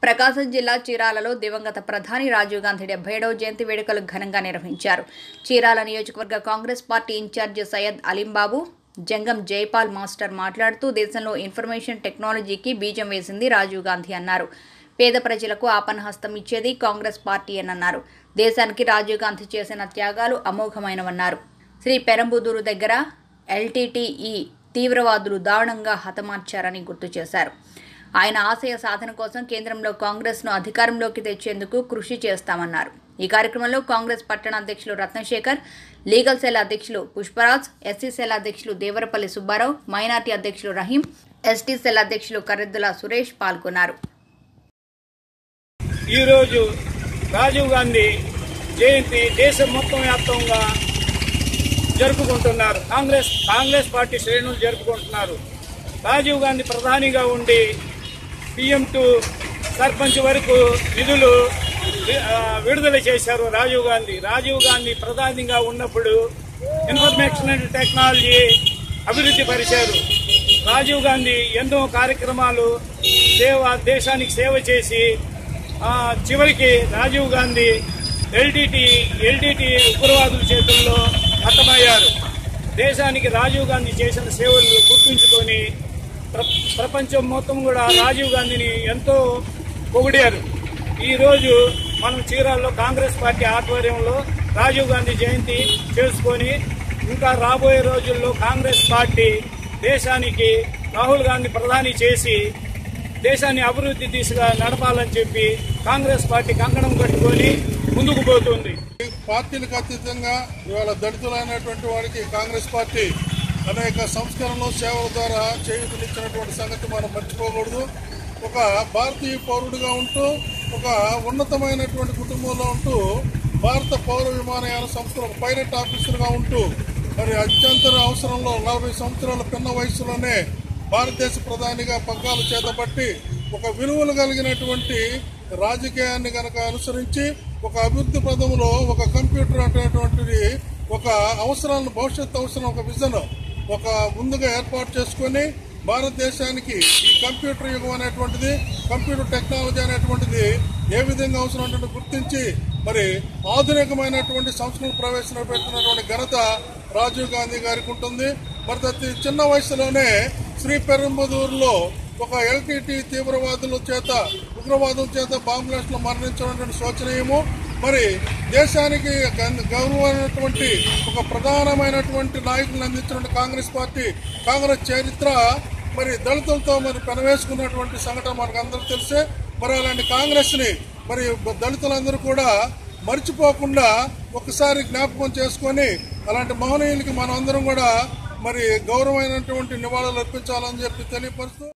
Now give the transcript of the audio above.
ప్రకాశం జిల్లా చీరాలలో దివంగత ప్రధాని రాజీవ్ గాంధీ డెబ్బై ఏడవ జయంతి వేడుకలు ఘనంగా నిర్వహించారు చీరాల నియోజకవర్గ Congress party incharge Syed Alimbaba Jangam Jaipal master మాట్లాడుతూ దేశంలో ఇన్ఫర్మేషన్ టెక్నాలజీకి బీజం వేసింది రాజీవ్ గాంధీ అన్నారు పేద ప్రజలకు ఆపన్నహస్తం ఇచ్చేది కాంగ్రెస్ పార్టీ అన్నారు దేశానికి రాజీవ్ గాంధీ చేసిన త్యాగాలు అమోఘమైనవన్నారు శ్రీ పెరంబుదూరు దగ్గర ఎల్టీటీఈ తీవ్రవాదులు దారుణంగా హతమార్చారని గుర్తు చేశారు ఆయన ఆశయ సాధన కోసం కేంద్రంలో కాంగ్రెస్ను అధికారంలోకి తెచ్చేందుకు కృషి చేస్తామన్నారు ఈ కార్యక్రమంలో కాంగ్రెస్ పట్టణ అధ్యక్షులు రత్నశేఖర్ లీగల్ సెల్ అధ్యక్షులు పుష్పరాజ్ ఎస్సీ సెల్ అధ్యక్షులు దేవరపల్లి సుబ్బారావు మైనార్టీ అధ్యక్షులు రహీం ఎస్టీ సెల్ అధ్యక్షులు కరెద్దుల సురేష్ పాల్గొన్నారు ఈరోజు రాజీవ్ గాంధీ జయంతి దేశం మొత్తం వ్యాప్తంగా జరుపుకుంటున్నారు కాంగ్రెస్ కాంగ్రెస్ పార్టీ శ్రేణులు జరుపుకుంటున్నారు రాజీవ్ గాంధీ ప్రధానిగా ఉండి పిఎం టు సర్పంచ్ వరకు నిధులు వి- ఆ, విడుదల చేశారు రాజీవ్ గాంధీ రాజీవ్ గాంధీ ప్రధానిగా ఉన్నప్పుడు ఇన్ఫర్మేషన్ అండ్ టెక్నాలజీ అభివృద్ధి పరిచారు రాజీవ్ గాంధీ ఎన్నో కార్యక్రమాలు సేవ దేశానికి సేవ చేసి ఆ, చివరికి రాజీవ్ గాంధీ ఎల్టీటీ ఎల్టీటీ ఉగ్రవాదుల చేతుల్లో హతమయ్యారు దేశానికి రాజీవ్ గాంధీ చేసిన సేవలు గుర్తుంచుకొని ప్ర- ప్రపంచం మొత్తం కూడా రాజీవ్ గాంధీని ఎంతో పొగిడారు ఈరోజు మనం చీరాల్లో కాంగ్రెస్ పార్టీ ఆధ్వర్యంలో రాజీవ్ గాంధీ జయంతి చేసుకొని ఇంకా రాబోయే రోజుల్లో కాంగ్రెస్ పార్టీ దేశానికి రాహుల్ గాంధీ ప్రధాని చేసి దేశాన్ని అభివృద్ధి దిశగా నడపాలని చెప్పి కాంగ్రెస్ పార్టీ కంకణం కట్టుకొని ముందుకు పోతుంది పార్టీలకు అతీతంగా ఇవాళ దళితులైనటువంటి వారికి కాంగ్రెస్ పార్టీ అనేక సంస్కరణలు సేవల ద్వారా చేయూతనిచ్చినటువంటి సంగతి మనం మర్చిపోకూడదు ఒక భారతీయ పౌరుడిగా ఉంటూ ఒక ఉన్నతమైనటువంటి కుటుంబంలో ఉంటూ భారత పౌర విమానయాన సంస్థలో ఒక పైలట్ ఆఫీసర్గా ఉంటూ మరి అత్యంతర అవసరంలో నలభై సంవత్సరాల పిన్న వయసులోనే భారతదేశ ప్రధానిగా పగ్గాలు చేతబట్టి ఒక విలువలు కలిగినటువంటి రాజకీయాన్ని గనక అనుసరించి ఒక అభివృద్ధి పదంలో ఒక కంప్యూటర్ అనేటువంటిది ఒక అవసరాలను భవిష్యత్ అవసరం ఒక విజన్ ఒక ముందుగా ఏర్పాటు చేసుకొని భారతదేశానికి ఈ కంప్యూటర్ యుగం అనేటువంటిది కంప్యూటర్ టెక్నాలజీ అనేటువంటిది ఏ విధంగా అవసరం అంటే గుర్తించి మరి ఆధునికమైనటువంటి సంస్కృతి ప్రవేశపెట్టినటువంటి ఘనత రాజీవ్ గాంధీ గారికి ఉంటుంది మరి అతి చిన్న వయసులోనే శ్రీ పెరంబదూరులో ఒక ఎల్టీటీ తీవ్రవాదుల చేత ఉగ్రవాదుల చేత బాంబు బ్లాస్ట్లో మరణించినటువంటి శోచనీయము మరి దేశానికి గ- గౌరవమైనటువంటి ఒక ప్రధానమైనటువంటి నాయకులను అందించినటువంటి కాంగ్రెస్ పార్టీ కాంగ్రెస్ చరిత్ర మరి దళితులతో మరి పెనవేసుకున్నటువంటి సంఘటన మనకు అందరూ తెలిసే మరి అలాంటి కాంగ్రెస్ ని మరి దళితులందరూ కూడా మర్చిపోకుండా ఒకసారి జ్ఞాపకం చేసుకొని అలాంటి మహనీయులకి మనం అందరం కూడా మరి గౌరవమైనటువంటి నివాళులు అర్పించాలని చెప్పి తెలియపరుస్తూ